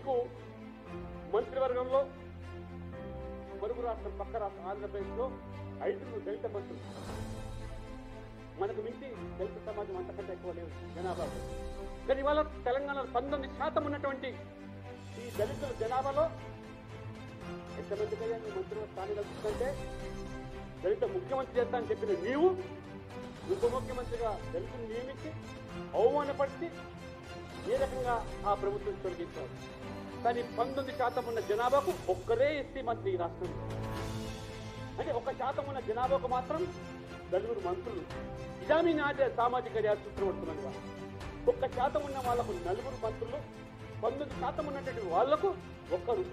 మీకు మంత్రివర్గంలో పొరుగు రాష్ట్రం పక్క రాష్ట్రం ఆంధ్రప్రదేశ్లో ఐదుగురు దళిత మంత్రులు మనకు మించి దళిత సమాజం అంతకంటే ఎక్కువ లేదు జనాభా కానీ ఇవాళ తెలంగాణలో పంతొమ్మిది శాతం ఉన్నటువంటి ఈ దళితుల జనాభాలో ఎంతమందికి అయ్యా నీ మంత్రుల స్థానం లభిస్తుందంటే దళిత ముఖ్యమంత్రి చేస్తా అని చెప్పిన నీవు ఉప ముఖ్యమంత్రిగా దళితులు నియమించి అవమానపరిచి ఏ రకంగా ఆ ప్రభుత్వం తొలగించారు కానీ పంతొమ్మిది శాతం ఉన్న జనాభాకు ఒక్కరే ఎస్సీ మంత్రి ఈ రాష్ట్రంలో అంటే ఒక శాతం ఉన్న జనాభాకు మాత్రం నలుగురు మంత్రులు ఇదా మీ నాట్య సామాజిక న్యాయ సూత్రవర్తున్నారు వాళ్ళు ఒక్క శాతం ఉన్న వాళ్ళకు నలుగురు మంత్రులు పంతొమ్మిది శాతం ఉన్నటువంటి వాళ్లకు ఒక్కరు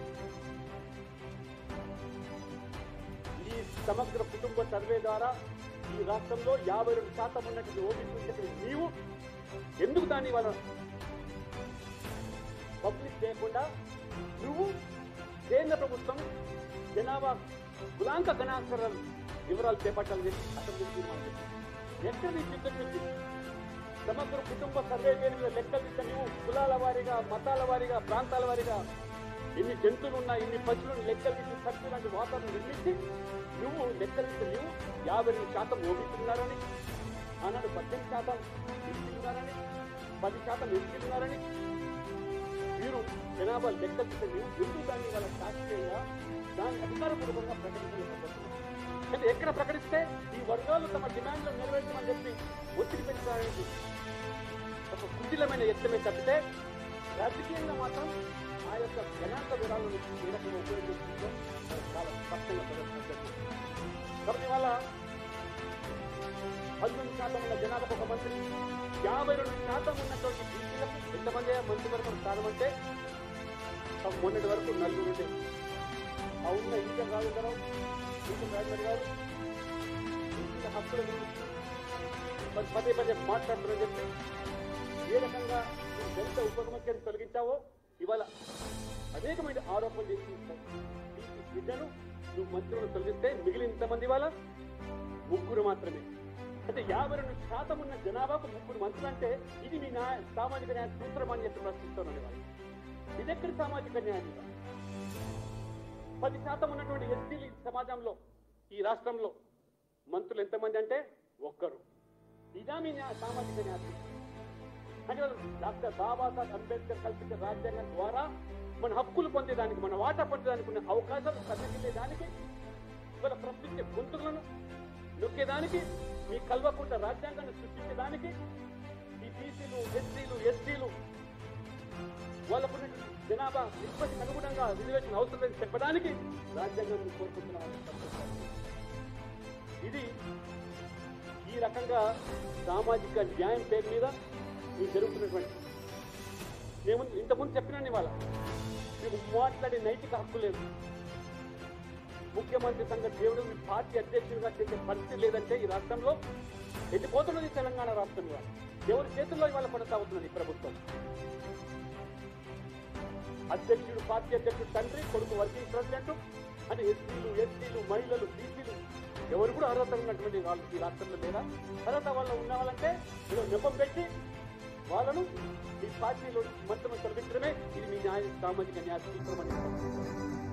ఈ సమగ్ర కుటుంబ సర్వే ద్వారా ఈ రాష్ట్రంలో యాభై రెండు శాతం ఉన్నటువంటి ఓబీసీ నీవు ఎందుకు దాన్ని వాళ్ళ పబ్లిక్ చేయకుండా నువ్వు కేంద్ర ప్రభుత్వం జనాభా గుణాంక గణాంకర వివరాలు చేపట్టాలని చెప్పి అసెంబ్లీ తీర్మానం చేసింది. ఎక్కడ నీ చిత్తశుద్ధి సమగ్ర కుటుంబ సర్వే పేరు మీద లెక్కలు ఇస్తే నువ్వు కులాల వారీగా మతాల వారీగా ప్రాంతాల వారీగా ఎన్ని జంతువులు ఉన్నా ఎన్ని పశువులు లెక్కలు తీసి ఖర్చు లాంటి వాతావరణం నిర్మించి నువ్వు లెక్కలు ఇస్తే నువ్వు యాభై రెండు శాతం ఓబీసీలున్నారని ఆనాడు పద్దెనిమిది శాతం ఎస్సీలున్నారని పది శాతం ఎస్సీలున్నారని మీరు జనాభా లెక్కలు తీస్తే నువ్వు ఎందుకు దాన్ని వాళ్ళ శాస్త్రీయంగా దాన్ని అధికారపూర్వకంగా ప్రకటించలేకపోతున్నారు అంటే ఎక్కడ ప్రకటిస్తే ఈ వర్గాలు తమ డిమాండ్లు నెరవేర్చమని చెప్పి ఒత్తిడి పెంచడానికి ఒక కుటిలమైన యత్నమే తప్పితే రాజకీయంగా మాత్రం ఆ యొక్క గణాంక వివరాలను ఏ రకంగా ఉపయోగిస్తుందో మనకు చాలా స్పష్టంగా ప్రదర్శించారు కాబట్టి వల్ల పంతొమ్మిది శాతం ఉన్న జనాభాకు ఒక మంత్రి యాభై రెండు శాతం ఉన్నటువంటి బీసీలకు ఎంతమంది మంత్రివర్గం స్థానం అంటే ఆ మొన్నటి వరకు నలుగురు ఉండే ఆ ఉన్న ఈట రాజేంద్రరావు ఈటల రాజేంద్ర గారు బీసీల హక్కుల గురించి మరి పదే పదే మాట్లాడుతున్నారని చెప్పి ఏ రకంగా నువ్వు దళిత ఉప ముఖ్యాన్ని తొలగించావో ఇవాళ అనేకమైన ఆరోపణలు చేసి బీసీ బిడ్డను నువ్వు మంత్రులను తొలగిస్తే మిగిలిన ఇంతమంది వాళ్ళ ముగ్గురు మాత్రమే అంటే యాభై రెండు శాతం ఉన్న జనాభాకు ముగ్గురు మంత్రులు అంటే ఇది మీ న్యాయ సామాజిక న్యాయ సూత్రం అని చెప్పి ప్రశ్నిస్తున్నాను వాళ్ళు ఇది ఎక్కడి సామాజిక న్యాయం ఇక? పది శాతం ఉన్నటువంటి ఎస్సీలు ఈ సమాజంలో ఈ రాష్ట్రంలో మంత్రులు ఎంతమంది అంటే ఒక్కరు ఇదా మీ న్యాయ సామాజిక న్యాయ సూత్రం. అంటే వాళ్ళు డాక్టర్ బాబాసాహెబ్ అంబేద్కర్ కల్పించిన రాజ్యాంగం ద్వారా మన హక్కులు పొందేదానికి మన వాటా పొందేదానికి ఉన్న అవకాశాలు కన్నగిల్లేదానికి ఇవాళ ప్రశ్నించే గొంతులను నొక్కేదానికి మీ కల్వకుంట రాజ్యాంగాన్ని సృష్టించడానికి ఈ బీసీలు ఎస్సీలు ఎస్టీలు వాళ్ళకు ఉన్నటువంటి జనాభా నిష్పత్తికి అనుగుణంగా రిజర్వేషన్ అవసరం లేదని చెప్పడానికి రాజ్యాంగం కోరుకుంటున్న ఇది ఈ రకంగా సామాజిక న్యాయం పేరు మీద మీకు జరుగుతున్నటువంటి మేము ఇంతకుముందు చెప్పినాను ఇవాళ మీకు మాట్లాడే నైతిక హక్కు లేదు ముఖ్యమంత్రి సంఘ దేవుడు మీ పార్టీ అధ్యక్షుడిగా చేసే పరిస్థితి లేదంటే ఈ రాష్ట్రంలో ఎట్టిపోతున్నది తెలంగాణ రాష్ట్రం ఇవాళ ఎవరి చేతుల్లో ఇవాళ కొనసాగుతున్నది ఈ ప్రభుత్వం అధ్యక్షుడు పార్టీ అధ్యక్షుడు తండ్రి కొడుకు వర్కింగ్ ప్రెసిడెంట్ అంటే ఎస్సీలు ఎస్టీలు మహిళలు బీసీలు ఎవరు కూడా అర్హత ఉన్నటువంటి వాళ్ళు ఈ రాష్ట్రంలో లేదా అర్హత వాళ్ళు ఉన్న వాళ్ళంటే ఏదో నెపం పెట్టి వాళ్ళను ఈ పార్టీలో మంత్రం తొలగించడమే ఇది మీ న్యాయ సామాజిక న్యాయ సూత్రం అని